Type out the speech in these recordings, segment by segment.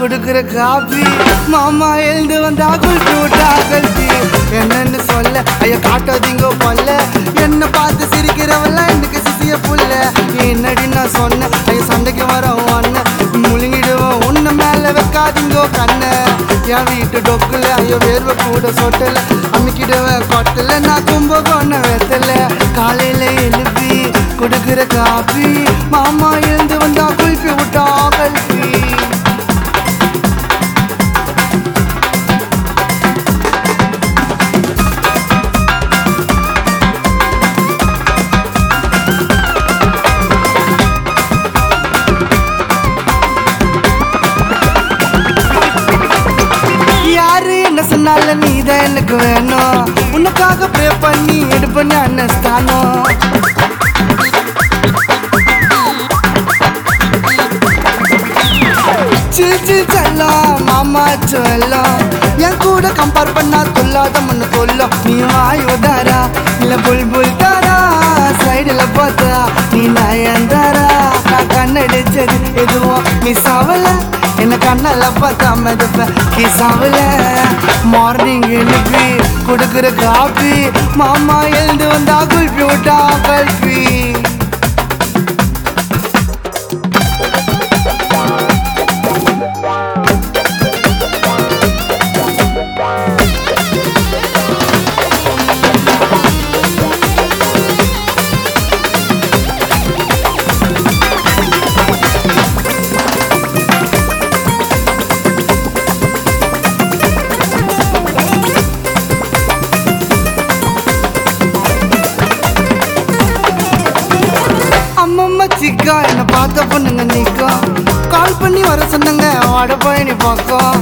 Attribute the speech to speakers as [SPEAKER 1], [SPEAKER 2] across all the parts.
[SPEAKER 1] கொடுக்குற காபி மாமா எழுந்து வந்தா குளிச்சு விட்டா கல்வி என்னன்னு சொல்ல ஐயா காட்டாதீங்க பல்ல என்ன பார்த்து சிரிக்கிறவள எனக்கு சிசிய புல்ல என்னடி நான் சொன்னேன் ஐயா சண்டைக்கு வர அண்ணன் முழுங்கிடுவோம் உன்ன மேல வைக்காதீங்க கண்ண என் வீட்டு டொக்குல ஐயோ வேர்வை கூட சொட்டல அமுக்கிடுவேன் கொட்டல நான் கும்பகோண வெத்தல காலையில எழுப்பி கொடுக்குற காபி மாமா எழுந்து வந்தா குளிப்பி விட்டா கல்வி யாரு என்ன சொன்னால நீதான் எனக்கு வேணும் உனக்காக ப்ரே பண்ணி எடுப்பேன்னு அண்ணஸ்தானம் சில் சில் செல்லம் மாமா செல்லம் என் கூட கம்பேர் பண்ணா சொல்லாத மண்ணு கொல்லும் நீ வாய் உதாரா இல்ல புல் புல் தாரா சைடுல பார்த்தா நீ நயன்தாரா நான் கண்ணடிச்சது எதுவும் மிஸ் ஆகல என்ன கண்ணால பார்த்தா மெதுப்ப கிஸ் ஆகல மார்னிங் எழுப்பி கொடுக்குற காபி மாமா எழுந்து வந்தா குல்பி விட்டா கல்பி அம்மம்மா சிக்கா என்ன பார்த்த பொண்ணுங்க நிற்கும் கால் பண்ணி வர சொன்னாங்க வாட பயணி பக்கம்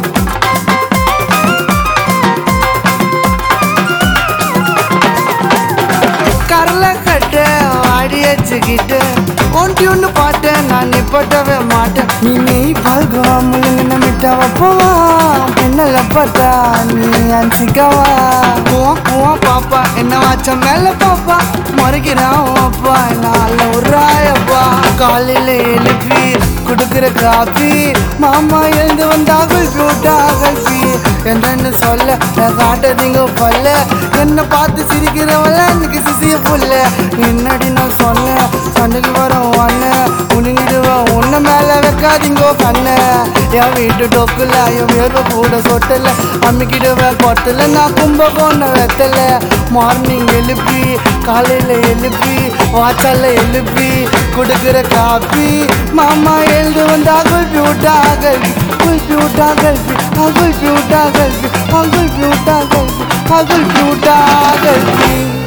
[SPEAKER 1] கரல கட்ட வாடி வச்சுக்கிட்டு ஒன்டி ஒன்று பாட்டேன் நான் நிப்பட்டவே மாட்டேன் நீ நெய் பால்கோ முழுங்கின மிட்டாவ போவா என்னல பார்த்தா நீ அன்சிக்கவா குவா குவா பாப்பா என்ன வாச்ச மேல பாப்பா மறைக்கிறான் அப்பா நால உராயப்பா காலையில எழுப்பி கொடுக்குற காபி மாமா எழுந்து வந்தா குல்பி விட்டா கல்பி என்னன்னு சொல்ல நான் காட்டதீங்க பல்ல என்ன பார்த்து சிரிக்கிறவள எனக்கு சிசிய புல்ல என்னடி நான் சொன்னேன் சண்டைக்கு வரோம் அண்ணன் உணுங்கிடுவேன் உன்ன மேல வைக்காதீங்கோ கண்ண என் வீட்டு டொக்குல என் வேர்வை கூட சொட்டல அம்மிக்கிடுவேன் கொட்டல நான் கும்பகோண வெத்தல மார்னிங் எழுப்பி காலையில எழுப்பி வாச்சால எழுப்பி கொடுக்குற காப்பி மாமா எழுந்து வந்தா குல்பி விட்டா கல்வி குல்பி விட்டா கல்வி குல்பி விட்டா கல்வி குல்பி விட்டா கல்வி குல்பி விட்டா கல்வி